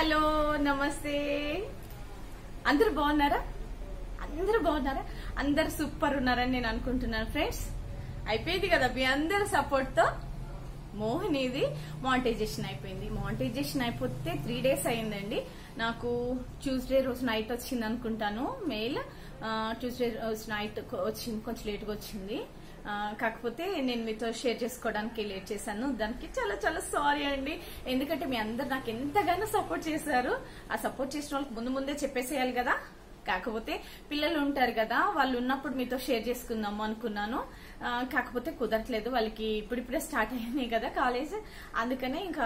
Hello నమస్తే అందరు బాగున్నారా అందరు బాగున్నారా అందరు సూపర్ ఉన్నారని నేను అనుకుంటున్నాను ఫ్రెండ్స్ అయిపోయింది కదా మీ అందరి సపోర్ట్ తో మోహినిది మానిటైజేషన్ అయిపోయింది మానిటైజేషన్ అయిపోతే త్రీ డేస్ అయిందండి నాకు ట్యూస్డే రోజు నైట్ వచ్చింది అనుకుంటాను మెయిల్ ట్యూస్డే రోజు నైట్ వచ్చింది కొంచెం లేట్గా వచ్చింది ఆ, కాకపోతే నేను మీతో షేర్ చేసుకోవడానికి లేట్ చేశాను దానికి చాలా చాలా సారీ అండి ఎందుకంటే మీ అందరు నాకు ఎంతగానో సపోర్ట్ చేశారు ఆ సపోర్ట్ చేసిన వాళ్ళకి ముందు ముందే చెప్పేసేయాలి కదా కాకపోతే పిల్లలు ఉంటారు కదా వాళ్ళు ఉన్నప్పుడు మీతో షేర్ చేసుకుందాము అనుకున్నాను ఆ, కాకపోతే కుదరట్లేదు వాళ్ళకి ఇప్పుడిప్పుడే స్టార్ట్ అయ్యాయి కదా కాలేజ్ అందుకనే ఇంకా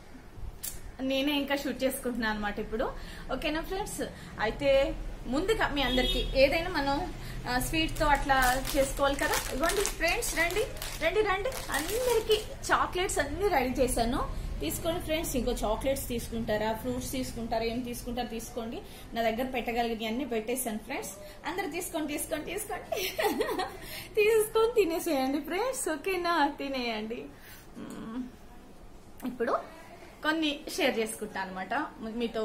నేనే ఇంకా షూట్ చేసుకుంటున్నాను అనమాట ఇప్పుడు ఓకేనా ఫ్రెండ్స్ అయితే ముందుగా మీ అందరికి ఏదైనా మనం స్వీట్ తో అట్లా చేసుకోవాలి కదా ఇవ్వండి ఫ్రెండ్స్ రండి రండి రండి అందరికి చాక్లెట్స్ అన్ని రెడీ చేశాను తీసుకోండి ఫ్రెండ్స్ ఇంకో చాక్లెట్స్ తీసుకుంటారా ఫ్రూట్స్ తీసుకుంటారా ఏం తీసుకుంటారా తీసుకోండి నా దగ్గర పెట్టగలిగినవి అన్ని పెట్టేశాను ఫ్రెండ్స్ అందరు తీసుకోండి తీసుకోండి తీసుకోండి తీసుకొని తినేసేయండి ఫ్రెండ్స్ ఓకేనా తినేయండి మ్మ్. ఇప్పుడు కొన్ని షేర్ చేసుకుంటా అనమాట మీతో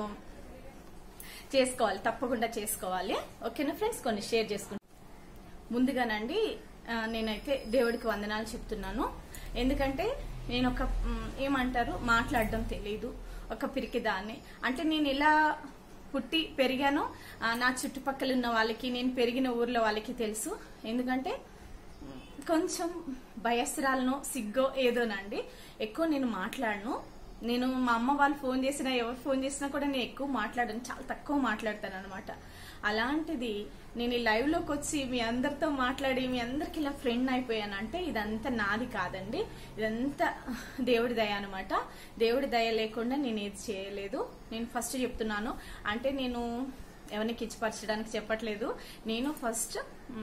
చేసుకోవాలి తప్పకుండా చేసుకోవాలి ఓకేనా ఫ్రెండ్స్ కొన్ని షేర్ చేసుకుంటా ముందుగానండి ఆ, నేనైతే దేవుడికి వందనాలు చెప్తున్నాను ఎందుకంటే నేను ఒక మ్, ఏమంటారు మాట్లాడడం తెలియదు ఒక పిరికి దాన్ని అంటే నేను ఇలా పుట్టి పెరిగాను ఆ, నా చుట్టుపక్కల ఉన్న వాళ్ళకి నేను పెరిగిన ఊర్లో వాళ్ళకి తెలుసు ఎందుకంటే మ్, కొంచెం భయస్రాలను సిగ్గో ఏదోనండి ఎక్కువ నేను మాట్లాడను నేను మా అమ్మ వాళ్ళు ఫోన్ చేసినా ఎవరు ఫోన్ చేసినా కూడా నేను ఎక్కువ మాట్లాడను చాలా తక్కువ మాట్లాడతాను అనమాట అలాంటిది నేను ఈ లైవ్ లోకి వచ్చి మీ అందరితో మాట్లాడి మీ అందరికి ఇలా ఫ్రెండ్ అయిపోయానంటే ఇదంతా నాది కాదండి ఇదంతా దేవుడి దయ అనమాట దేవుడి దయ లేకుండా నేను ఏది చేయలేదు నేను ఫస్ట్ చెప్తున్నాను అంటే నేను ఎవరిని కిచ్చిపరచడానికి చెప్పట్లేదు నేను ఫస్ట్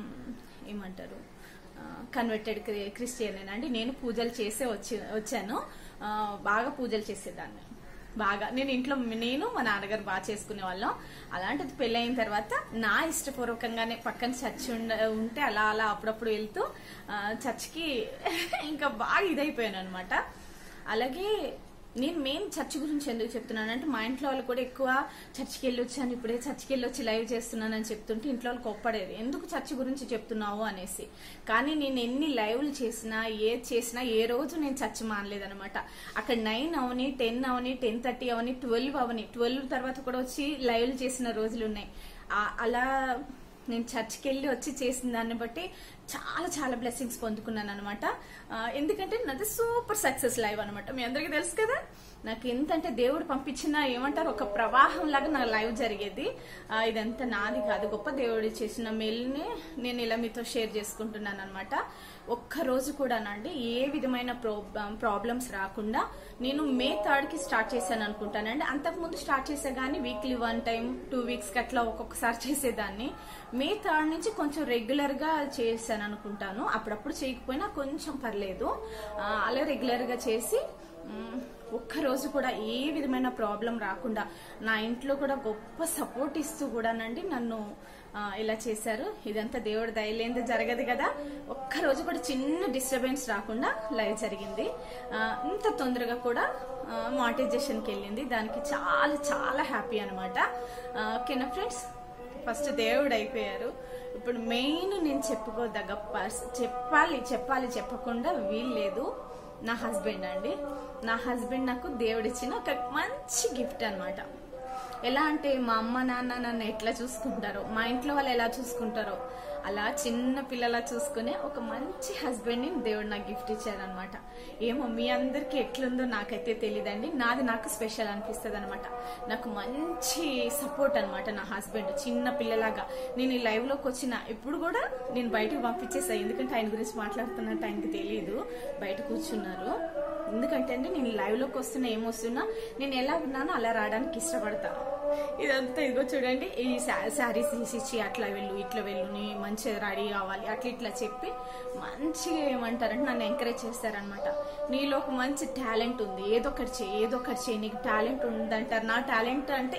ఏమంటారు కన్వర్టెడ్ క్రిస్టియన్ అండి నేను పూజలు చేసే వచ్చి వచ్చాను ఆ, బాగా పూజలు చేసేదాన్ని బాగా నేను ఇంట్లో నేను మా నాన్నగారు బాగా చేసుకునే వాళ్ళం అలాంటిది పెళ్ళి అయిన తర్వాత నా ఇష్టపూర్వకంగానే పక్కన చర్చ్ ఉండ ఉంటే అలా అలా అప్పుడప్పుడు వెళ్తూ ఆ, చర్చ్కి ఇంకా బాగా ఇదైపోయాను అనమాట అలాగే నేను మెయిన్ చర్చ్ గురించి ఎందుకు చెప్తున్నాను అంటే మా ఇంట్లో వాళ్ళు కూడా ఎక్కువ చర్చికి వెళ్ళి వచ్చాను ఇప్పుడే చర్చికి వెళ్ళి వచ్చి లైవ్ చేస్తున్నానని చెప్తుంటే ఇంట్లో వాళ్ళు కోప్పడేది ఎందుకు చర్చ్ గురించి చెప్తున్నావు అనేసి కానీ నేను ఎన్ని లైవ్లు చేసినా ఏది చేసినా ఏ రోజు నేను చర్చ్ మానలేదనమాట అక్కడ నైన్ అవని టెన్ అవని టెన్ థర్టీ అవని ట్వెల్వ్ అవని ట్వెల్వ్ తర్వాత కూడా వచ్చి లైవ్లు చేసిన రోజులు ఉన్నాయి ఆ- అలా నేను చర్చ్కి వెళ్ళి వచ్చి చేసిన దాన్ని బట్టి చాలా చాలా బ్లెస్సింగ్స్ పొందుకున్నాను అనమాట ఎందుకంటే నాది సూపర్ సక్సెస్ లైవ్ అనమాట మీ అందరికీ తెలుసు కదా నాకు ఎంతంటే దేవుడు పంపించిన ఏమంటారు ఒక ప్రవాహం లాగా నా లైవ్ జరిగేది ఆ, ఇదంతా నాది కాదు గొప్ప దేవుడు చేసిన మెయిల్ని నేను ఇలా మీతో షేర్ చేసుకుంటున్నాను అనమాట ఒక్క రోజు కూడానండి ఏ విధమైన ప్రాబ్లమ్స్ రాకుండా నేను మే థర్డ్ కి స్టార్ట్ చేశాను అనుకుంటానండి అంతకుముందు స్టార్ట్ చేసే కానీ weekly one time two weeks కి అట్లా ఒక్కొక్కసారి చేసేదాన్ని మే థర్డ్ నుంచి కొంచెం రెగ్యులర్ గా చేశాను అనుకుంటాను అప్పుడప్పుడు చేయకపోయినా కొంచెం పర్లేదు ఆ, అలా రెగ్యులర్ గా చేసి మ్, ఒక్క రోజు కూడా ఏ విధమైన ప్రాబ్లం రాకుండా నా ఇంట్లో కూడా గొప్ప సపోర్ట్ ఇస్తూ కూడానండి నన్ను ఆ, ఇలా చేశారు ఇదంతా దేవుడి దయలేంది జరగదు కదా ఒక్క రోజు కూడా చిన్న డిస్టర్బెన్స్ రాకుండా లైవ్ జరిగింది ఆ, ఇంత తొందరగా కూడా మానిటైజేషన్కి వెళ్ళింది దానికి చాలా చాలా హ్యాపీ అనమాట ఓకేనా ఫ్రెండ్స్ ఫస్ట్ దేవుడు అయిపోయారు ఇప్పుడు మెయిన్ నేను చెప్పుకోదగ్గ పర్స్ చెప్పాలి చెప్పాలి చెప్పకుండా వీల్లేదు నా హస్బెండ్ అండి నా హస్బెండ్ నాకు దేవుడిచ్చిన ఒక మంచి గిఫ్ట్ అన్నమాట ఎలా అంటే మా అమ్మ నాన్న నన్ను ఎట్లా చూసుకుంటారో మా ఇంట్లో వాళ్ళు ఎలా చూసుకుంటారో అలా చిన్న పిల్లలా చూసుకునే ఒక మంచి హస్బెండ్ ని దేవుడు నాకు గిఫ్ట్ ఇచ్చారనమాట ఏమో మీ అందరికి ఎట్లుందో నాకైతే తెలియదండి నాది నాకు స్పెషల్ అనిపిస్తుంది అనమాట నాకు మంచి సపోర్ట్ అన్నమాట నా హస్బెండ్ చిన్న పిల్లలాగా నేను ఈ లైవ్ లోకి వచ్చిన ఇప్పుడు కూడా నేను బయటకు పంపించేసా ఎందుకంటే ఆయన గురించి మాట్లాడుతున్నట్టు ఆయనకి తెలియదు బయట కూర్చున్నారు ఎందుకంటే అండి నేను లైవ్ లోకి వస్తున్నా ఏమొస్తున్నా నేను ఎలా ఉన్నానో అలా రావడానికి ఇష్టపడతా ఇదంతా ఇదిగో చూడండి ఈ శారీస్ తీసిచ్చి అట్లా వెళ్ళు ఇట్లా వెళ్ళు నీ మంచిగా రెడీ కావాలి అట్లా ఇట్లా చెప్పి మంచిగా ఏమంటారంటే నన్ను ఎంకరేజ్ చేస్తారనమాట నీలో ఒక మంచి టాలెంట్ ఉంది ఏదో ఒకటి చేయి ఏదో ఒకటి చేయి నీకు టాలెంట్ ఉందంటారు నా టాలెంట్ అంటే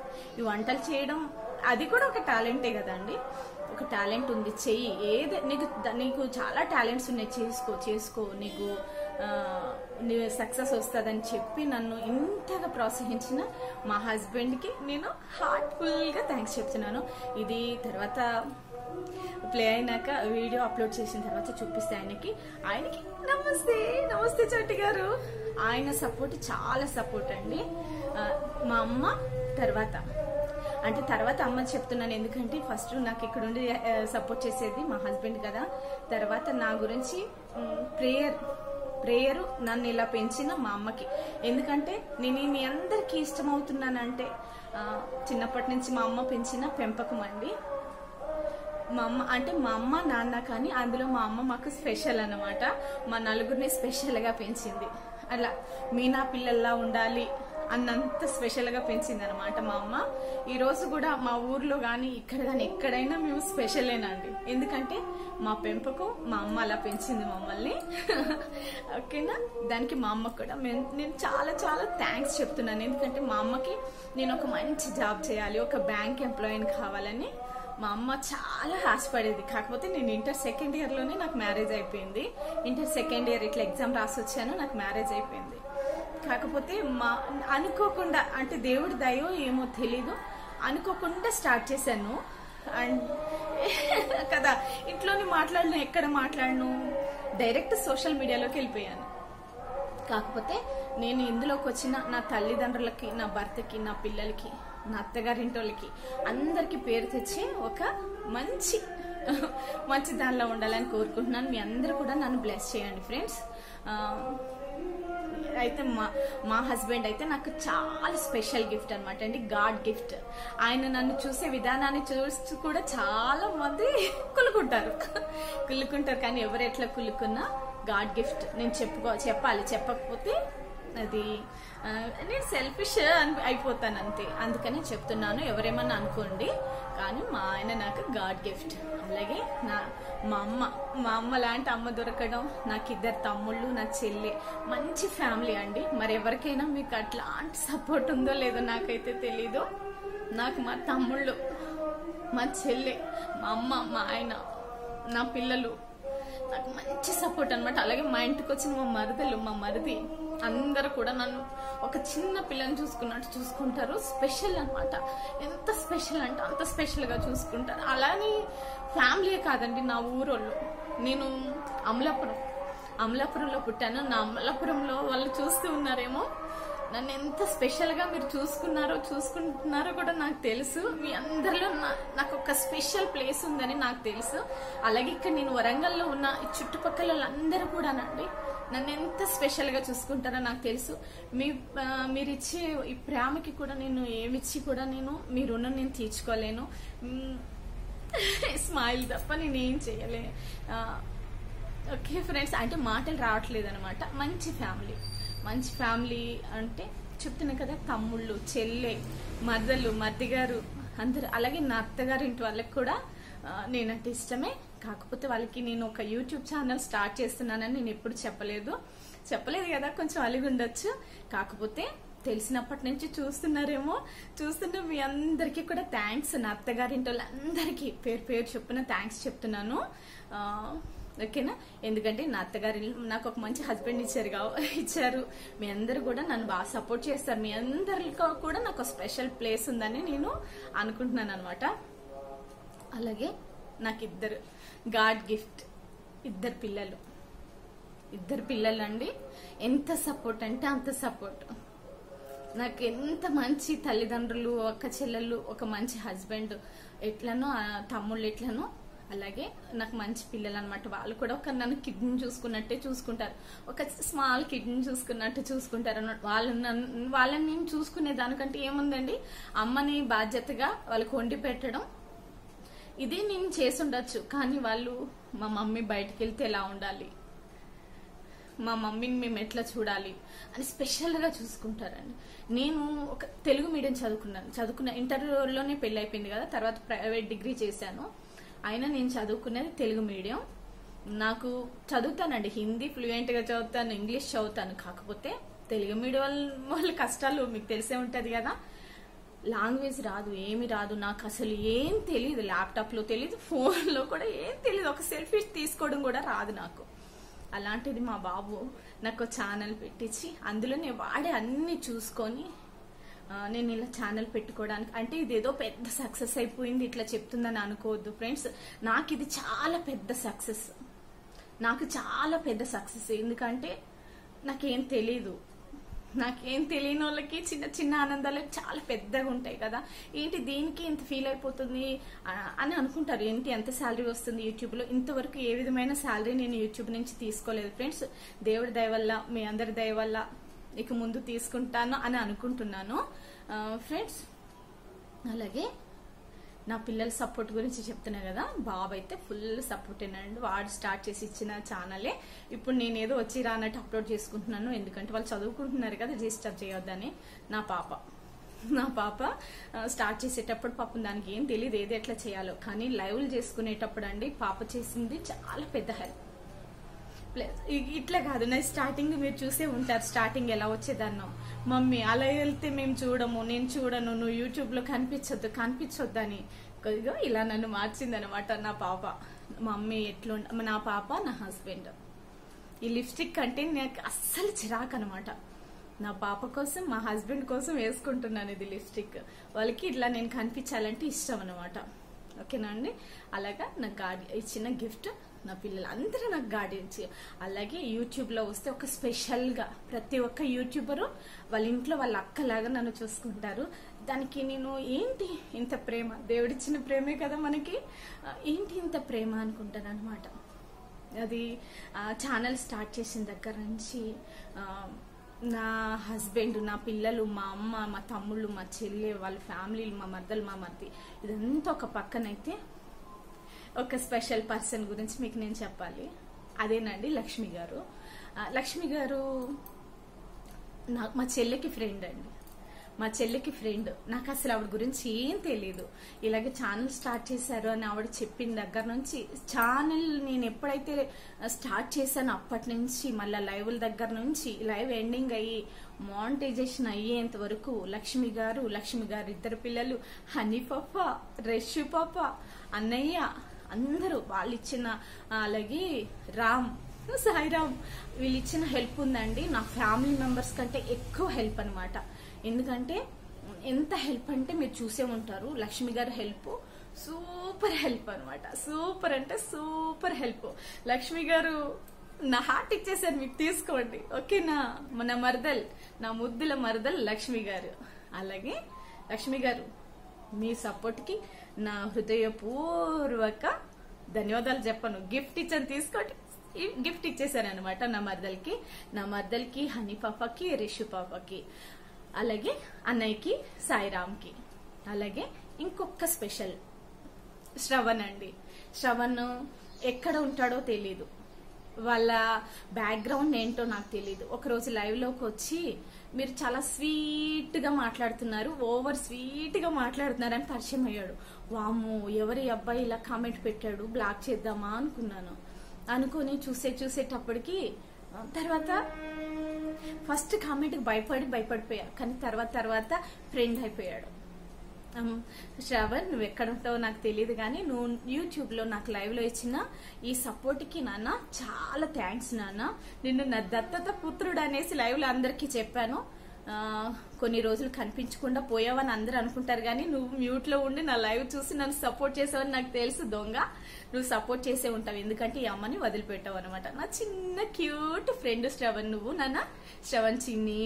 ఈ వంటలు చేయడం అది కూడా ఒక టాలెంటే కదండి ఒక టాలెంట్ ఉంది చెయ్యి ఏది నీకు ద- నీకు చాలా టాలెంట్స్ ఉన్నాయి చేసుకో చేసుకో నీకు ఆ, నీ సక్సెస్ వస్తుందని చెప్పి నన్ను ఇంతగా ప్రోత్సహించిన మా హస్బెండ్కి నేను హార్ట్ఫుల్గా థ్యాంక్స్ చెప్తున్నాను ఇది తర్వాత ప్లే అయినాక వీడియో అప్లోడ్ చేసిన తర్వాత చూపిస్తే ఆయనకి ఆయనకి నమస్తే నమస్తే చట్టి గారు ఆయన సపోర్ట్ చాలా సపోర్ట్ అండి ఆ, మా అమ్మ తర్వాత అంటే తర్వాత అమ్మ చెప్తున్నాను ఎందుకంటే ఫస్ట్ నాకు ఇక్కడ ఉండి సపోర్ట్ చేసేది మా హస్బెండ్ కదా తర్వాత నా గురించి ప్రేయర్ ప్రేయర్ నన్ను ఇలా పెంచిన మా అమ్మకి ఎందుకంటే నేను మీ అందరికీ ఇష్టమవుతున్నానంటే ఆ, చిన్నప్పటి నుంచి మా అమ్మ పెంచిన పెంపకం అండి మా అమ్మ అంటే మా అమ్మ నాన్న కానీ అందులో మా అమ్మ మాకు స్పెషల్ అన్నమాట మా నలుగురిని స్పెషల్గా పెంచింది అలా మీ నా పిల్లల్లా ఉండాలి అన్నంత స్పెషల్గా పెంచింది అనమాట మా అమ్మ ఈ రోజు కూడా మా ఊర్లో కానీ ఇక్కడ కానీ ఎక్కడైనా మేము స్పెషలేనండి ఎందుకంటే మా పెంపకం మా అమ్మ అలా పెంచింది మమ్మల్ని ఓకేనా దానికి మా అమ్మకు కూడా మేము నేను చాలా చాలా థ్యాంక్స్ చెప్తున్నాను ఎందుకంటే మా అమ్మకి నేను ఒక మంచి జాబ్ చేయాలి ఒక బ్యాంక్ ఎంప్లాయీని కావాలని మా అమ్మ చాలా ఆశపడేది కాకపోతే నేను ఇంటర్ సెకండ్ ఇయర్ లోనే నాకు మ్యారేజ్ అయిపోయింది ఇంటర్ సెకండ్ ఇయర్ ఇట్లా ఎగ్జామ్ రాసి వచ్చాను నాకు మ్యారేజ్ అయిపోయింది కాకపోతే మా అనుకోకుండా అంటే దేవుడి దయో ఏమో తెలీదు అనుకోకుండా స్టార్ట్ చేశాను అండ్ కదా ఇంట్లోని మాట్లాడను ఎక్కడ మాట్లాడను డైరెక్ట్ సోషల్ మీడియాలోకి వెళ్ళిపోయాను కాకపోతే నేను ఇందులోకి వచ్చిన నా తల్లిదండ్రులకి నా భర్తకి నా పిల్లలకి నా అత్తగారింటోళ్ళకి అందరికి పేరు తెచ్చి ఒక మంచి మంచి దానిలో ఉండాలని కోరుకుంటున్నాను మీ అందరూ కూడా నన్ను బ్లెస్ చేయండి ఫ్రెండ్స్ అయితే మా మా హస్బెండ్ అయితే నాకు చాలా స్పెషల్ గిఫ్ట్ అనమాట అండి గాడ్ గిఫ్ట్ ఆయన నన్ను చూసే విధానాన్ని చూస్తూ కూడా చాలా మంది కులుకుంటారు కులుకుంటారు కానీ ఎవరు ఎట్లా కులుకున్నా గాడ్ గిఫ్ట్ నేను చెప్పుకో చెప్పాలి చెప్పకపోతే అది ఆ, నేను సెల్ఫిష్ అని అయిపోతాను అంతే అందుకని చెప్తున్నాను ఎవరేమన్నా అనుకోండి కానీ మా ఆయన నాకు గాడ్ గిఫ్ట్ అలాగే నా మా అమ్మ మా అమ్మ లాంటి అమ్మ దొరకడం నాకు ఇద్దరు తమ్ముళ్ళు నా చెల్లి మంచి ఫ్యామిలీ అండి మరి ఎవరికైనా మీకు అట్లాంటి సపోర్ట్ ఉందో లేదో నాకైతే తెలీదు నాకు మా తమ్ముళ్ళు మా చెల్లె మా అమ్మ మా ఆయన నా పిల్లలు నాకు మంచి సపోర్ట్ అన్నమాట అలాగే మా ఇంటికి వచ్చిన మా మరదలు మా మరిది అందరూ కూడా నన్ను ఒక చిన్న పిల్లని చూసుకున్నట్టు చూసుకుంటారు స్పెషల్ అన్నమాట ఎంత స్పెషల్ అంటే అంత స్పెషల్ గా చూసుకుంటారు అలానే ఫ్యామిలీ కాదండి నా ఊరోళ్ళు నేను అమలాపురం అమలాపురంలో పుట్టాను నా అమలాపురంలో వాళ్ళు చూస్తూ ఉన్నారేమో నన్ను ఎంత స్పెషల్ గా మీరు చూసుకున్నారో చూసుకుంటున్నారో కూడా నాకు తెలుసు మీ అందరిలో నా- నాకు ఒక స్పెషల్ ప్లేస్ ఉందని నాకు తెలుసు అలాగే ఇక్కడ నేను వరంగల్లో ఉన్న ఈ చుట్టుపక్కల వాళ్ళందరూ కూడానండి నన్ను ఎంత స్పెషల్ గా చూసుకుంటారో నాకు తెలుసు మీ ఆ, మీరు ఇచ్చే ఈ ప్రేమకి కూడా నేను ఏమిచ్చి కూడా నేను మీ రుణం నేను తీర్చుకోలేను మ్, స్మైల్ తప్ప నేను ఏం చేయలే ఆ, ఓకే ఫ్రెండ్స్ అంటే మాటలు రావట్లేదు అనమాట మంచి ఫ్యామిలీ మంచి ఫ్యామిలీ అంటే చెప్తున్నా కదా తమ్ముళ్ళు చెల్లె మద్దలు మద్దిగారు అందరు అలాగే నా అత్తగారి ఇంటి వాళ్ళకి కూడా ఆ, నేనంటే ఇష్టమే కాకపోతే వాళ్ళకి నేను ఒక యూట్యూబ్ ఛానల్ స్టార్ట్ చేస్తున్నానని నేను ఎప్పుడు చెప్పలేదు చెప్పలేదు కదా కొంచెం అలిగి ఉండొచ్చు కాకపోతే తెలిసినప్పటి నుంచి చూస్తున్నారేమో చూస్తున్న మీ అందరికీ కూడా థ్యాంక్స్ నా అత్తగారింటి వాళ్ళందరికీ పేరు పేరు చొప్పున థ్యాంక్స్ చెప్తున్నాను ఆ, ఓకేనా ఎందుకంటే నా అత్తగారి నాకు ఒక మంచి హస్బెండ్ ఇచ్చారు కావ- ఇచ్చారు మీ అందరు కూడా నన్ను బాగా సపోర్ట్ చేస్తారు మీ అందరికీ కూడా నాకు ఒక స్పెషల్ ప్లేస్ ఉందని నేను అనుకుంటున్నాను అనమాట అలాగే నాకు ఇద్దరు గాడ్ గిఫ్ట్ ఇద్దరు పిల్లలు ఇద్దరు పిల్లలు అండి ఎంత సపోర్ట్ అంటే అంత సపోర్ట్ నాకు ఎంత మంచి తల్లిదండ్రులు ఒక చెల్లెళ్ళు ఒక మంచి హస్బెండ్ ఎట్లనో ఆ తమ్ముళ్ళు ఎట్లనో అలాగే నాకు మంచి పిల్లలు అనమాట వాళ్ళు కూడా ఒక నన్ను కిడ్నీ చూసుకున్నట్టే చూసుకుంటారు ఒక స్మాల్ కిడ్నీ చూసుకున్నట్టు చూసుకుంటారు అన్నమాట వాళ్ళు నన్ను వాళ్ళని నేను చూసుకునే దానికంటే ఏముందండి అమ్మని బాధ్యతగా వాళ్ళకి వండి పెట్టడం ఇది నేను చేసి ఉండొచ్చు కానీ వాళ్ళు మా మమ్మీ బయటికి వెళ్తే ఎలా ఉండాలి మా మమ్మీని మేము ఎట్లా చూడాలి అని స్పెషల్గా చూసుకుంటారండి నేను ఒక తెలుగు మీడియం చదువుకున్నాను చదువుకున్న ఇంటర్లోనే పెళ్ళి అయిపోయింది కదా తర్వాత ప్రైవేట్ డిగ్రీ చేశాను అయినా నేను చదువుకునేది తెలుగు మీడియం నాకు చదువుతానండి హిందీ ఫ్లూయెంట్గా చదువుతాను ఇంగ్లీష్ చదువుతాను కాకపోతే తెలుగు మీడియం వాళ్ళ వాళ్ళ కష్టాలు మీకు తెలిసే ఉంటుంది కదా లాంగ్వేజ్ రాదు ఏమి రాదు నాకు అసలు ఏం తెలియదు ల్యాప్టాప్లో తెలియదు ఫోన్లో కూడా ఏం తెలియదు ఒక సెల్ఫీ తీసుకోవడం కూడా రాదు నాకు అలాంటిది మా బాబు నాకు ఛానల్ పెట్టించి అందులో నేను వాడే అన్ని చూసుకొని ఆ, నేను ఇలా ఛానల్ పెట్టుకోవడానికి అంటే ఇదేదో పెద్ద సక్సెస్ అయిపోయింది ఇట్లా చెప్తుందని అనుకోవద్దు ఫ్రెండ్స్ నాకు ఇది చాలా పెద్ద సక్సెస్ నాకు చాలా పెద్ద సక్సెస్ ఎందుకంటే నాకేం తెలీదు నాకేం తెలియని వాళ్ళకి చిన్న చిన్న ఆనందాలు చాలా పెద్దగా ఉంటాయి కదా ఏంటి దీనికి ఇంత ఫీల్ అయిపోతుంది ఆ, అని అనుకుంటారు ఏంటి ఎంత శాలరీ వస్తుంది యూట్యూబ్ లో ఇంతవరకు ఏ విధమైన శాలరీ నేను యూట్యూబ్ నుంచి తీసుకోలేదు ఫ్రెండ్స్ దేవుడి దయ వల్ల మీ అందరి దయ వల్ల ఇక ముందు తీసుకుంటాను అని అనుకుంటున్నాను ఫ్రెండ్స్ అలాగే నా పిల్లల సపోర్ట్ గురించి చెప్తున్నా కదా బాబు అయితే ఫుల్ సపోర్ట్ అండి వాడు స్టార్ట్ చేసి ఇచ్చిన ఛానలే ఇప్పుడు నేను ఏదో వచ్చి రానట్టు అప్లోడ్ చేసుకుంటున్నాను ఎందుకంటే వాళ్ళు చదువుకుంటున్నారు కదా డిస్టర్బ్ చేయొద్దని నా పాప నా పాప ఆ, స్టార్ట్ చేసేటప్పుడు పాపం దానికి ఏం తెలియదు ఏది ఎట్లా చేయాలో కానీ లైవ్లు చేసుకునేటప్పుడు అండి పాప చేసింది చాలా పెద్ద హెల్ప్ ప్లస్ ఇ- ఇట్లా కాదు నా స్టార్టింగ్ మీరు చూసే ఉంటారు స్టార్టింగ్ ఎలా వచ్చేదన్నో మమ్మీ అలా వెళ్తే మేము చూడము నేను చూడను నువ్వు యూట్యూబ్ లో కనిపించొద్దు కనిపించొద్దు అని ఇదిగో ఇలా నన్ను మార్చింది అనమాట నా పాప మమ్మీ ఎట్లుండ నా పాప నా హస్బెండ్ ఈ లిప్స్టిక్ అంటే నాకు అస్సలు చిరాకు అనమాట నా పాప కోసం మా హస్బెండ్ కోసం వేసుకుంటున్నాను ఇది లిప్స్టిక్ వాళ్ళకి ఇట్లా నేను కనిపించాలంటే ఇష్టం అనమాట ఓకేనా అండి అలాగా నాకు గాడి ఇచ్చిన గిఫ్ట్ నా పిల్లలు అందరూ నాకు గార్డెన్స్ అలాగే యూట్యూబ్ లో వస్తే ఒక స్పెషల్ గా ప్రతి ఒక్క యూట్యూబరు వాళ్ళ ఇంట్లో వాళ్ళ అక్కలాగా నన్ను చూసుకుంటారు దానికి నేను ఏంటి ఇంత ప్రేమ దేవుడిచ్చిన ప్రేమే కదా మనకి ఆ, ఏంటి ఇంత ప్రేమ అనుకుంటాను అనమాట అది ఛానల్ స్టార్ట్ చేసిన దగ్గర నుంచి ఆ, నా హస్బెండ్ నా పిల్లలు మా అమ్మ మా తమ్ముళ్ళు మా చెల్లె వాళ్ళ ఫ్యామిలీలు మా మర్దలు మా మర్ది ఇదంతా ఒక పక్కనైతే ఒక స్పెషల్ పర్సన్ గురించి మీకు నేను చెప్పాలి అదేనండి లక్ష్మి గారు ఆ, లక్ష్మి గారు నా మా చెల్లెకి ఫ్రెండ్ అండి మా చెల్లికి ఫ్రెండ్ నాకు అసలు ఆవిడ గురించి ఏం తెలియదు ఇలాగే ఛానల్ స్టార్ట్ చేశారు అని ఆవిడ చెప్పిన దగ్గర నుంచి ఛానల్ నేను ఎప్పుడైతే స్టార్ట్ చేశానో అప్పటి నుంచి మళ్ళీ లైవ్ల దగ్గర నుంచి లైవ్ ఎండింగ్ అయ్యి మానిటైజేషన్ అయ్యేంత వరకు లక్ష్మి గారు లక్ష్మి గారు ఇద్దరు పిల్లలు హనీ పాప రెష్ పాప అన్నయ్య అందరూ వాళ్ళు ఇచ్చిన అలాగే రామ్ సాయిరామ్ వీళ్ళు ఇచ్చిన హెల్ప్ ఉందండి నా ఫ్యామిలీ మెంబర్స్ కంటే ఎక్కువ హెల్ప్ అన్నమాట ఎందుకంటే ఎంత హెల్ప్ అంటే మీరు చూసే ఉంటారు లక్ష్మి గారి హెల్ప్ సూపర్ హెల్ప్ అన్నమాట సూపర్ అంటే సూపర్ హెల్ప్ లక్ష్మి గారు నా హార్ట్ ఇచ్చేసారు మీకు తీసుకోండి ఓకేనా మన మరదల్ నా ముద్దుల మరదల్ లక్ష్మి గారు అలాగే లక్ష్మి గారు మీ సపోర్ట్ కి నా హృదయపూర్వక ధన్యవాదాలు చెప్పను గిఫ్ట్ ఇచ్చాను తీసుకోండి ఈ గిఫ్ట్ ఇచ్చేసారనమాట నా మర్దలకి నా మర్దలకి హనీ పాపకి రిషు పాపకి అలాగే అన్నయ్యకి సాయిరామ్కి అలాగే ఇంకొక స్పెషల్ శ్రవణ్ అండి శ్రవణ్ ఎక్కడ ఉంటాడో తెలీదు వాళ్ళ బ్యాక్గ్రౌండ్ ఏంటో నాకు తెలియదు ఒకరోజు లైవ్ లోకి వచ్చి మీరు చాలా స్వీట్ గా మాట్లాడుతున్నారు ఓవర్ స్వీట్ గా మాట్లాడుతున్నారు అని పరిచయం అయ్యాడు వాము ఎవరి అబ్బాయి ఇలా కామెంట్ పెట్టాడు బ్లాక్ చేద్దామా అనుకున్నాను అనుకుని చూసే చూసేటప్పటికి ఆ, తర్వాత ఫస్ట్ కామెంట్కి భయపడి భయపడిపోయా కానీ తర్వాత తర్వాత ఫ్రెండ్ అయిపోయాడు అమ్, శ్రవణ్ నువ్వు ఎక్కడ ఉంటావో నాకు తెలియదు కానీ నువ్వు యూట్యూబ్ లో నాకు లైవ్ లో ఇచ్చిన ఈ సపోర్ట్ కి నాన్న చాలా థ్యాంక్స్ నాన్న నిన్ను నా దత్తత పుత్రుడు అనేసి లైవ్ లో అందరికీ చెప్పాను ఆ, కొన్ని రోజులు కనిపించకుండా పోయావని అందరూ అనుకుంటారు కానీ నువ్వు మ్యూట్ లో ఉండి నా లైవ్ చూసి నన్ను సపోర్ట్ చేసావని నాకు తెలుసు దొంగ నువ్వు సపోర్ట్ చేసే ఉంటావు ఎందుకంటే ఈ అమ్మని వదిలిపెట్టావు అనమాట నా చిన్న క్యూట్ ఫ్రెండ్ శ్రవణ్ నువ్వు నాన్న శ్రవణ్ చిన్ని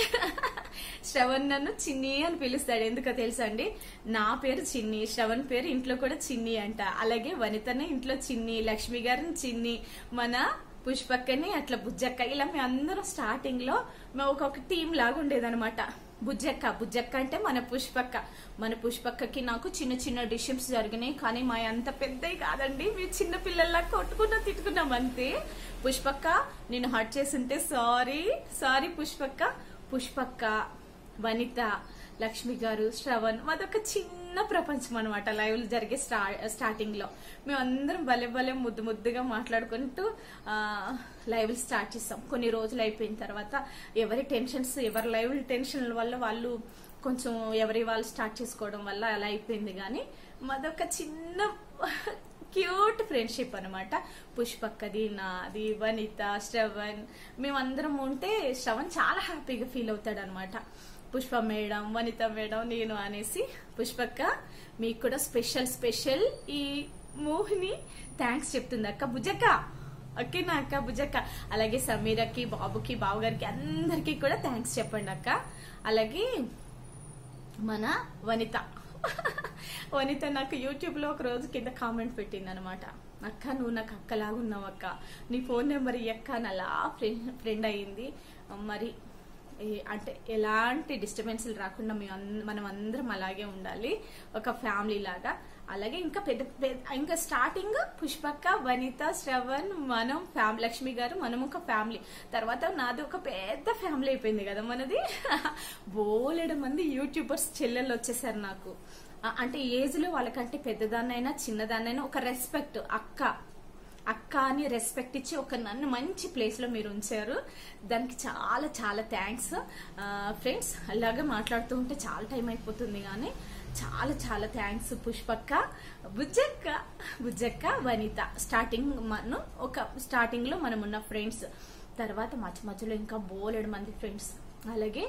శ్రవణ్ నన్ను చిన్ని అని పిలుస్తాడు ఎందుకో తెలుసా అండి నా పేరు చిన్ని శ్రవణ్ పేరు ఇంట్లో కూడా చిన్ని అంట అలాగే వనితనే ఇంట్లో చిన్ని లక్ష్మి గారిని చిన్ని మన పుష్పక్కని అట్లా బుజ్జక్క ఇలా మేము అందరం స్టార్టింగ్ లో మేము ఒక్కొక్క టీం లాగా ఉండేదన్నమాట బుజ్జక్క బుజ్జక్క అంటే మన పుష్పక్క మన పుష్పక్కకి నాకు చిన్న చిన్న డిషన్స్ జరిగినాయి కానీ మా అంత పెద్దవి కాదండి మీ చిన్న పిల్లల్లా కొట్టుకున్నా తిట్టుకున్నాం అంతే పుష్పక్క నేను హర్ట్ చేస్తుంటే సారీ సారీ పుష్పక్క పుష్పక్క వనిత లక్ష్మి గారు శ్రవణ్ మాదొక చిన్న ప్రపంచం అనమాట లైవ్ జరిగే స్టా స్టార్టింగ్ లో మేమందరం భలే భలే ముద్దు ముద్దుగా మాట్లాడుకుంటూ ఆ, లైవ్లు స్టార్ట్ చేస్తాం కొన్ని రోజులు అయిపోయిన తర్వాత ఎవరి టెన్షన్స్ ఎవరి లైవ్ టెన్షన్ వల్ల వాళ్ళు కొంచెం ఎవరి వాళ్ళు స్టార్ట్ చేసుకోవడం వల్ల అలా అయిపోయింది కానీ మాదొక చిన్న క్యూట్ ఫ్రెండ్షిప్ అనమాట పుష్పక్కది నాది వనిత శ్రవణ్ మేమందరం ఉంటే శ్రవణ్ చాలా హ్యాపీగా ఫీల్ అవుతాడు అనమాట పుష్ప మేడం వనిత మేడం నేను అనేసి పుష్పక్క మీకు కూడా స్పెషల్ స్పెషల్ ఈ మోహిని థ్యాంక్స్ చెప్తుంది అక్క బుజక్క ఓకే నా అక్క బుజక్క అలాగే సమీరకి బాబుకి బావగారికి అందరికీ కూడా థ్యాంక్స్ చెప్పండి అక్క అలాగే మన వనిత వనిత నాకు యూట్యూబ్ లో ఒక రోజు కింద కామెంట్ పెట్టింది అనమాట అక్క నువ్వు నాకు అక్కలాగా ఉన్నావు అక్క నీ ఫోన్ నెంబర్ అక్క అని అలా ఫ్రెండ్ ఫ్రెండ్ అయ్యింది మరి ఏ- అంటే ఎలాంటి డిస్టర్బెన్స్లు రాకుండా మేము అన్- మనం అందరం అలాగే ఉండాలి ఒక ఫ్యామిలీ లాగా అలాగే ఇంకా పెద్ద పెద్ద- ఇంకా స్టార్టింగ్ పుష్పక్క వనిత శ్రవణ్ మనం ఫ్యామిలీ లక్ష్మి గారు మనం ఒక ఫ్యామిలీ తర్వాత నాది ఒక పెద్ద ఫ్యామిలీ అయిపోయింది కదా మనది బోలెడు మంది యూట్యూబర్స్ చెల్లెళ్ళు వచ్చేసారు నాకు ఆ, అంటే ఏజ్ లో వాళ్ళకంటే పెద్దదాన్నైనా చిన్నదాన్నైనా ఒక రెస్పెక్ట్ అక్క అక్క అని రెస్పెక్ట్ ఇచ్చి ఒక నన్ను మంచి ప్లేస్ లో మీరు ఉంచారు దానికి చాలా చాలా థ్యాంక్స్ ఫ్రెండ్స్ అలాగే మాట్లాడుతూ ఉంటే చాలా టైం అయిపోతుంది కానీ చాలా చాలా థ్యాంక్స్ పుష్పక్క బుజ్జక్క బుజ్జక్క వనిత స్టార్టింగ్ మనం ఒక స్టార్టింగ్ లో మనం ఉన్న ఫ్రెండ్స్ తర్వాత మధ్య మధ్యలో ఇంకా బోలెడు మంది ఫ్రెండ్స్ అలాగే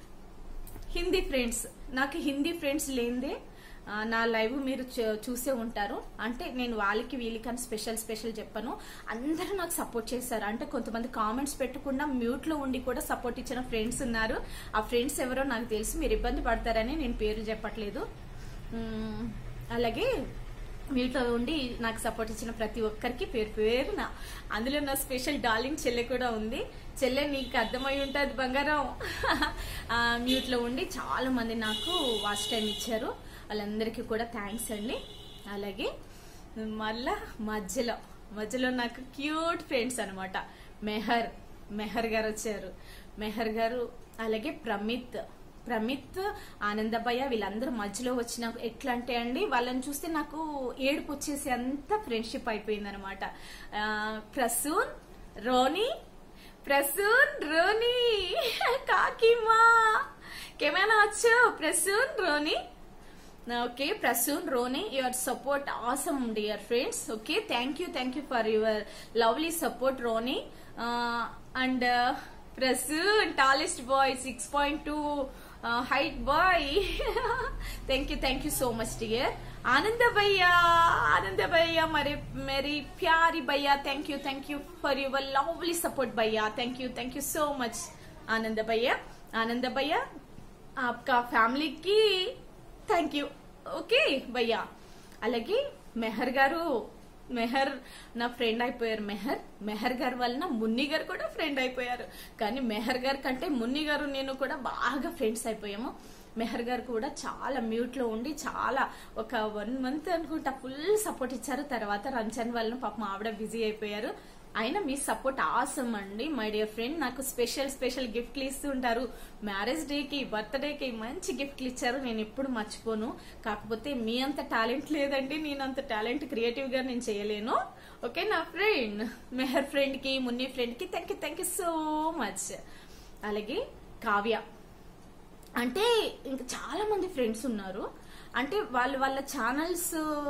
హిందీ ఫ్రెండ్స్ నాకు హిందీ ఫ్రెండ్స్ లేనిదే ఆ, నా లైవ్ మీరు చూ- చూసే ఉంటారు అంటే నేను వాళ్ళకి వీళ్ళకి అని స్పెషల్ స్పెషల్ చెప్పను అందరూ నాకు సపోర్ట్ చేశారు అంటే కొంతమంది కామెంట్స్ పెట్టకుండా మ్యూట్ లో ఉండి కూడా సపోర్ట్ ఇచ్చిన ఫ్రెండ్స్ ఉన్నారు ఆ ఫ్రెండ్స్ ఎవరో నాకు తెలుసు మీరు ఇబ్బంది పడతారని నేను పేరు చెప్పట్లేదు ఉమ్, అలాగే మీతో ఉండి నాకు సపోర్ట్ ఇచ్చిన ప్రతి ఒక్కరికి పేరు పేరున అందులో నా స్పెషల్ డార్లింగ్ చెల్లె కూడా ఉంది చెల్లె నీకు అర్థమై ఉంటుంది బంగారం ఆ, మ్యూట్ లో ఉండి చాలా మంది నాకు వాచ్ టైం ఇచ్చారు వాళ్ళందరికీ కూడా థ్యాంక్స్ అండి అలాగే మళ్ళా మధ్యలో మధ్యలో నాకు క్యూట్ ఫ్రెండ్స్ అన్నమాట మెహర్ మెహర్ గారు వచ్చారు మెహర్ గారు అలాగే ప్రమిత్ ప్రమిత్ ఆనందభయ్య వీళ్ళందరూ మధ్యలో వచ్చిన ఎట్లా అంటే అండి వాళ్ళని చూస్తే నాకు ఏడుపు వచ్చేసి అంత ఫ్రెండ్షిప్ అయిపోయింది అనమాట ప్రసూన్ రోనీ ప్రసూన్ రోనీ కాకిమా కెమెరా వచ్చు Prasoon Ronnie okay Prasoon Ronnie your support awesome dear friends okay thank you thank you for your lovely support Ronnie and Prasoon tallest boy six point two height boy thank you thank you so much dear Ananda భయ్యా ఆనంద భయ్యా మరి मेरी प्यारी भैया thank you thank you for your lovely support भैया thank you thank you so much आनंद भैया आनंद भैया आपका ఫ్యామిలీ కి థ్యాంక్ యూ ఓకే భయ్యా అలాగే మెహర్ గారు మెహర్ నా ఫ్రెండ్ అయిపోయారు మెహర్ మెహర్ గారు వలన మున్ని గారు కూడా ఫ్రెండ్ అయిపోయారు కానీ మెహర్ గారి కంటే మున్ని గారు నేను కూడా బాగా ఫ్రెండ్స్ అయిపోయాము మెహర్ గారు కూడా చాలా మ్యూట్ లో ఉండి చాలా ఒక వన్ మంత్ అనుకుంటా ఫుల్ సపోర్ట్ ఇచ్చారు తర్వాత రంజాన్ వలన పాపం ఆవిడ బిజీ అయిపోయారు అయినా మీ సపోర్ట్ ఆసమ్ అండి మై డియర్ ఫ్రెండ్ నాకు స్పెషల్ స్పెషల్ గిఫ్ట్లు ఇస్తూ ఉంటారు మ్యారేజ్ డేకి బర్త్డేకి మంచి గిఫ్ట్లు ఇచ్చారు నేను ఎప్పుడు మర్చిపోను కాకపోతే మీ అంత టాలెంట్ లేదండి నేను అంత టాలెంట్ క్రియేటివ్ గా నేను చేయలేను ఓకే నా ఫ్రెండ్ మెహర్ ఫ్రెండ్ కి మున్ని ఫ్రెండ్ కి thank you thank you so much అలాగే కావ్య అంటే ఇంకా చాలా మంది ఫ్రెండ్స్ ఉన్నారు అంటే వాళ్ళు వాళ్ళ ఛానల్స్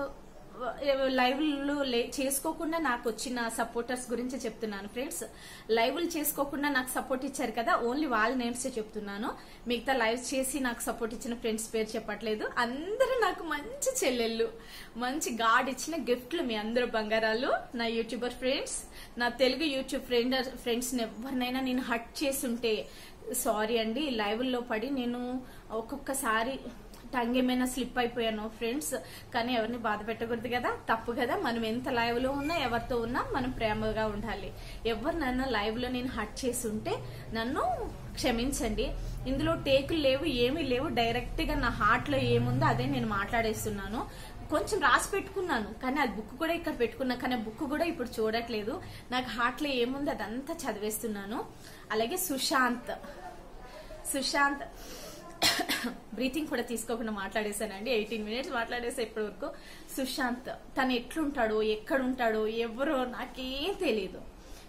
లైవ్లు చేసుకోకుండా నాకు వచ్చిన సపోర్టర్స్ గురించి చెప్తున్నాను ఫ్రెండ్స్ లైవ్లు చేసుకోకుండా నాకు సపోర్ట్ ఇచ్చారు కదా ఓన్లీ వాళ్ళ నేమ్స్ చెప్తున్నాను మిగతా లైవ్ చేసి నాకు సపోర్ట్ ఇచ్చిన ఫ్రెండ్స్ పేరు చెప్పట్లేదు అందరూ నాకు మంచి చెల్లెళ్ళు మంచి గాడ్ ఇచ్చిన గిఫ్ట్లు మీ అందరూ బంగారాలు నా యూట్యూబర్ ఫ్రెండ్స్ నా తెలుగు యూట్యూబ్ ఫ్రెండ్ ఫ్రెండ్స్ ఎవరినైనా నేను హట్ చేసుంటే సారీ అండి లైవ్ లో పడి నేను ఒక్కొక్కసారి టంగ్ ఏమైనా స్లిప్ అయిపోయాను ఫ్రెండ్స్ కానీ ఎవరిని బాధ పెట్టకూడదు కదా తప్పు కదా మనం ఎంత లైవ్ లో ఉన్నా ఎవరితో ఉన్నా మనం ప్రేమగా ఉండాలి ఎవరు నన్ను లైవ్ లో నేను హట్ చేసి ఉంటే నన్ను క్షమించండి ఇందులో టేకులు లేవు ఏమీ లేవు డైరెక్ట్ గా నా హార్ట్ లో ఏముందో అదే నేను మాట్లాడేస్తున్నాను కొంచెం రాసి పెట్టుకున్నాను కానీ అది బుక్ కూడా ఇక్కడ పెట్టుకున్నా కానీ బుక్ కూడా ఇప్పుడు చూడట్లేదు నాకు హార్ట్ లో ఏముందో అదంతా చదివేస్తున్నాను అలాగే సుశాంత్ సుశాంత్ బ్రీతింగ్ కూడా తీసుకోకుండా మాట్లాడేశానండి ఎయిటీన్ మినిట్స్ మాట్లాడేసా ఇప్పటి వరకు సుశాంత్ తను ఎట్లుంటాడో ఎక్కడుంటాడో ఎవరో నాకేం తెలీదు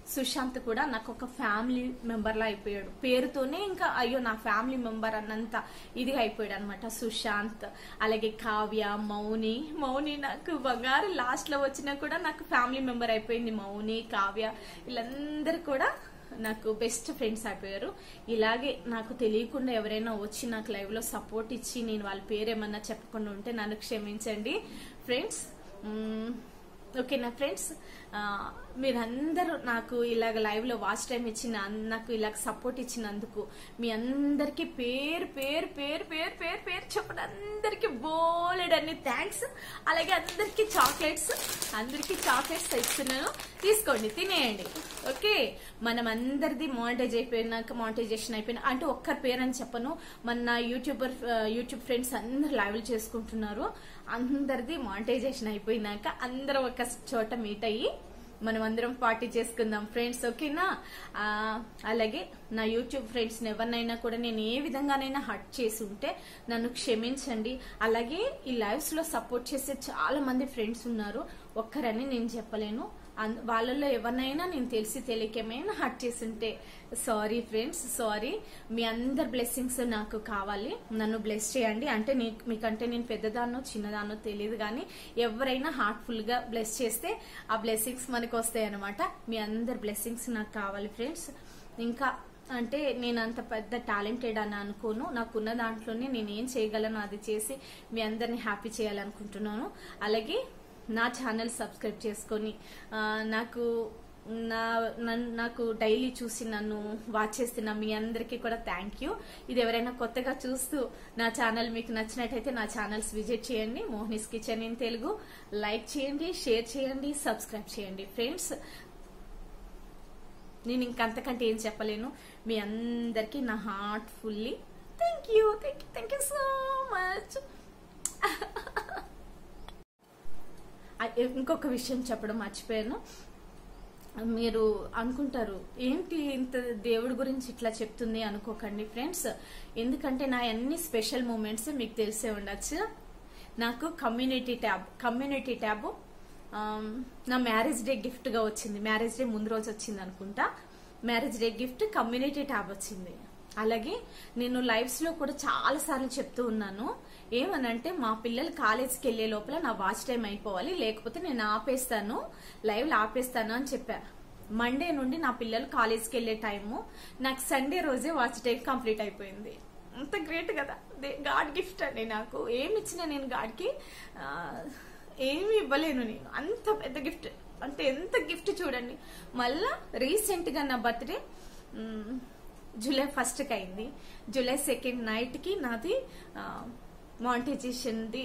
సుశాంత్ కూడా నాకు ఒక ఫ్యామిలీ మెంబర్ లా అయిపోయాడు పేరుతోనే ఇంకా అయ్యో నా ఫ్యామిలీ మెంబర్ అన్నంత ఇదిగా అయిపోయాడు అనమాట సుశాంత్ అలాగే కావ్య మౌని మౌని నాకు బంగారు లాస్ట్ లో వచ్చినా కూడా నాకు ఫ్యామిలీ మెంబర్ అయిపోయింది మౌని కావ్య వీళ్ళందరూ కూడా నాకు బెస్ట్ ఫ్రెండ్స్ అయిపోయారు ఇలాగే నాకు తెలియకుండా ఎవరైనా వచ్చి నాకు లైవ్ లో సపోర్ట్ ఇచ్చి నేను వాళ్ళ పేరు ఏమన్నా చెప్పకుండా ఉంటే నన్ను క్షమించండి ఫ్రెండ్స్ మ్మ్, ఓకేనా ఫ్రెండ్స్ ఆ, మీరందరూ నాకు ఇలాగ లైవ్ లో వాచ్ టైం ఇచ్చిన నాకు ఇలాగ సపోర్ట్ ఇచ్చినందుకు మీ అందరికి పేరు పేరు పేరు పేరు పేరు పేరు చెప్పిన అందరికి బోలెడ్ అన్ని థ్యాంక్స్ అలాగే అందరికి చాక్లెట్స్ అందరికి చాక్లెట్స్ ఇస్తున్నాను తీసుకోండి తినేయండి ఓకే మనం అందరిది మానిటైజ్ అయిపోయినాక మానిటైజేషన్ అయిపోయిన అంటే ఒక్కరి పేరు అని చెప్పను మన యూట్యూబర్ యూట్యూబ్ ఫ్రెండ్స్ అందరు లైవ్లు చేసుకుంటున్నారు అందరిది మానిటైజేషన్ అయిపోయినాక అందరం ఒక చోట మీట్ అయ్యి మనం అందరం పార్టీ చేసుకుందాం ఫ్రెండ్స్ ఓకేనా ఆ, అలాగే నా యూట్యూబ్ ఫ్రెండ్స్ ఎవరినైనా కూడా నేను ఏ విధంగానైనా హర్ట్ చేసి ఉంటే నన్ను క్షమించండి అలాగే ఈ లైవ్స్ లో సపోర్ట్ చేసే చాలా మంది ఫ్రెండ్స్ ఉన్నారు ఒక్కరని నేను చెప్పలేను అన్- వాళ్ళల్లో ఎవరినైనా నేను తెలిసి తెలియకేమైనా హర్ట్ చేసి ఉంటే సారీ ఫ్రెండ్స్ సారీ మీ అందరి బ్లెస్సింగ్స్ నాకు కావాలి నన్ను బ్లెస్ చేయండి అంటే నీ- మీకంటే నేను పెద్దదాన్నో చిన్నదాన్నో తెలియదు కానీ ఎవరైనా హార్ట్ఫుల్ గా బ్లెస్ చేస్తే ఆ బ్లెస్సింగ్స్ మనకు వస్తాయి అనమాట మీ అందరి బ్లెస్సింగ్స్ నాకు కావాలి ఫ్రెండ్స్ ఇంకా అంటే నేను అంత పెద్ద టాలెంటెడ్ అని అనుకోను నాకున్న దాంట్లోనే నేను ఏం చేయగలను అది చేసి మీ అందరిని హ్యాపీ చేయాలనుకుంటున్నాను అలాగే నా ఛానల్ సబ్స్క్రైబ్ చేసుకొని ఆ, నాకు నా నన్ను- నాకు డైలీ చూసి నన్ను వాచ్ చేస్తున్న మీ అందరికీ కూడా థ్యాంక్ యూ ఇది ఎవరైనా కొత్తగా చూస్తూ నా ఛానల్ మీకు నచ్చినట్టయితే నా ఛానల్స్ విజిట్ చేయండి Mohini's kitchen in Telugu like చేయండి షేర్ చేయండి సబ్స్క్రైబ్ చేయండి ఫ్రెండ్స్ నేను ఇంకంతకంటే ఏం చెప్పలేను మీ అందరికీ నా heart fully thank you thank you thank you so much ఇంకొక విషయం చెప్పడం మర్చిపోయాను మీరు అనుకుంటారు ఏంటి ఇంత దేవుడి గురించి ఇట్లా చెప్తుంది అనుకోకండి ఫ్రెండ్స్ ఎందుకంటే నా అన్ని స్పెషల్ మూమెంట్స్ మీకు తెలిసే ఉండొచ్చు నాకు కమ్యూనిటీ ట్యాబ్ కమ్యూనిటీ ట్యాబ్ ఆమ్, నా మ్యారేజ్ డే గిఫ్ట్ గా వచ్చింది మ్యారేజ్ డే ముందు రోజు వచ్చింది అనుకుంటా marriage day gift community tab వచ్చింది అలాగే నేను లైవ్స్ లో కూడా చాలా సార్లు చెప్తూ ఉన్నాను ఏమనంటే మా పిల్లలు కాలేజ్కి వెళ్లే లోపల నా వాచ్ టైం అయిపోవాలి లేకపోతే నేను ఆపేస్తాను లైవ్ లో ఆపేస్తాను అని చెప్పా మండే నుండి నా పిల్లలు కాలేజ్కి వెళ్లే టైము నాకు సండే రోజే వాచ్ టైం కంప్లీట్ అయిపోయింది అంత గ్రేట్ కదా గాడ్ గిఫ్ట్ అండి నాకు ఏమి ఇచ్చినా నేను గాడ్కి ఆ, ఏమి ఇవ్వలేను నేను అంత పెద్ద గిఫ్ట్ అంటే ఎంత గిఫ్ట్ చూడండి మళ్ళా రీసెంట్ గా నా బర్త్డే జూలై ఫస్ట్ కి అయింది జూలై సెకండ్ నైట్ కి నాది మాంటైజేషన్ది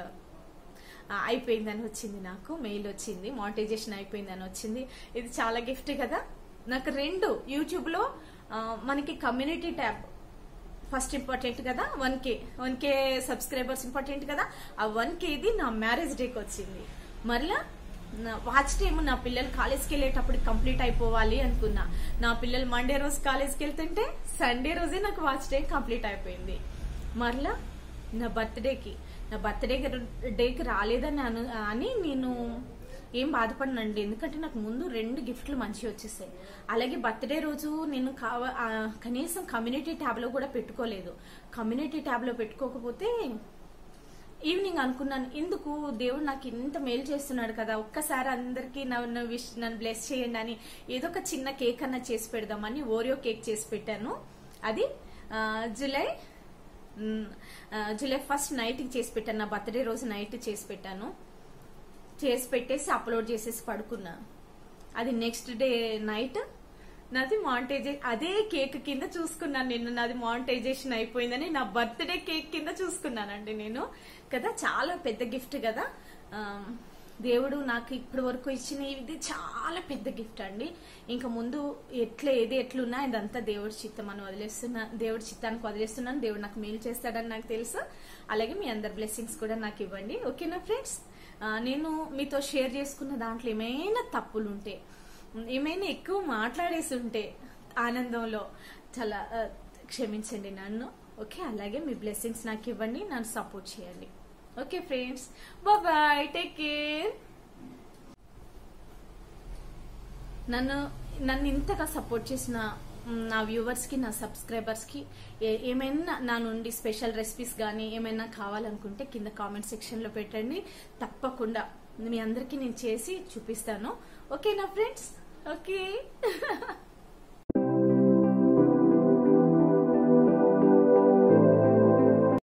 అయిపోయిందని వచ్చింది నాకు మెయిల్ వచ్చింది మాంటైజేషన్ అయిపోయిందని వచ్చింది ఇది చాలా గిఫ్ట్ కదా నాకు రెండు యూట్యూబ్ లో ఆ, మనకి కమ్యూనిటీ ట్యాబ్ ఫస్ట్ ఇంపార్టెంట్ కదా one K one K subscribers important కదా ఆ వన్ కేది నా మ్యారేజ్ డేకి వచ్చింది మరలా నా వాచ్ టైం నా పిల్లలు కాలేజ్కి వెళ్ళేటప్పుడు కంప్లీట్ అయిపోవాలి అనుకున్నా నా పిల్లలు మండే రోజు కాలేజ్కి వెళ్తుంటే సండే రోజే నాకు వాచ్ టైం కంప్లీట్ అయిపోయింది మరలా నా బర్త్డేకి నా బర్త్డే డేకి రాలేదని అను అని నేను ఏం బాధపడనండి ఎందుకంటే నాకు ముందు రెండు గిఫ్ట్లు మంచిగా వచ్చేసాయి అలాగే బర్త్డే రోజు నేను కావ ఆ, కనీసం కమ్యూనిటీ ట్యాబ్ లో కూడా పెట్టుకోలేదు కమ్యూనిటీ ట్యాబ్ లో పెట్టుకోకపోతే ఈవినింగ్ అనుకున్నాను ఎందుకు దేవుడు నాకు ఇంత మేలు చేస్తున్నాడు కదా ఒక్కసారి అందరికి నన్ను విష్ నన్ను బ్లెస్ చేయండి అని ఏదో ఒక చిన్న కేక్ అన్న చేసి పెడదామని ఓరియో కేక్ చేసి పెట్టాను అది ఆ, జూలై మ్, ఆ, జూలై ఫస్ట్ నైట్ కి చేసి పెట్టాను నా బర్త్డే రోజు నైట్ చేసి పెట్టాను చేసి పెట్టేసి అప్లోడ్ చేసేసి పడుకున్నా అది నెక్స్ట్ డే నైట్ నాది మాంటైజే అదే కేక్ కింద చూసుకున్నాను నేను నాది మాంటైజేషన్ అయిపోయిందని నా బర్త్డే కేక్ కింద చూసుకున్నానండి నేను కదా చాలా పెద్ద గిఫ్ట్ కదా ఆ, దేవుడు నాకు ఇప్పటి వరకు ఇచ్చిన ఇది చాలా పెద్ద గిఫ్ట్ అండి ఇంకా ముందు ఎట్లా ఏది ఎట్లున్నా ఇదంతా దేవుడి చిత్తం అని వదిలేస్తున్నా దేవుడి చిత్తానికి వదిలేస్తున్నాను దేవుడు నాకు మేలు చేస్తాడని నాకు తెలుసు అలాగే మీ అందరి బ్లెస్సింగ్స్ కూడా నాకు ఇవ్వండి ఓకేనా ఫ్రెండ్స్ ఆ, నేను మీతో షేర్ చేసుకున్న దాంట్లో ఏమైనా తప్పులు ఉంటే ఏమైనా ఎక్కువ మాట్లాడేసి ఉంటే ఆనందంలో చాలా ఆ, క్షమించండి నన్ను ఓకే అలాగే మీ బ్లెస్సింగ్స్ నాకు ఇవ్వండి నన్ను సపోర్ట్ చేయండి okay friends bye take care నన్ను నన్ను ఇంతగా సపోర్ట్ చేసిన మ్, నా వ్యూవర్స్ కి నా సబ్స్క్రైబర్స్ కి ఏ- ఏమైనా నా నుండి స్పెషల్ రెసిపీస్ కానీ ఏమైనా కావాలనుకుంటే కింద కామెంట్ సెక్షన్ లో పెట్టండి తప్పకుండా మీ అందరికీ నేను చేసి చూపిస్తాను ఓకేనా ఫ్రెండ్స్ ఓకే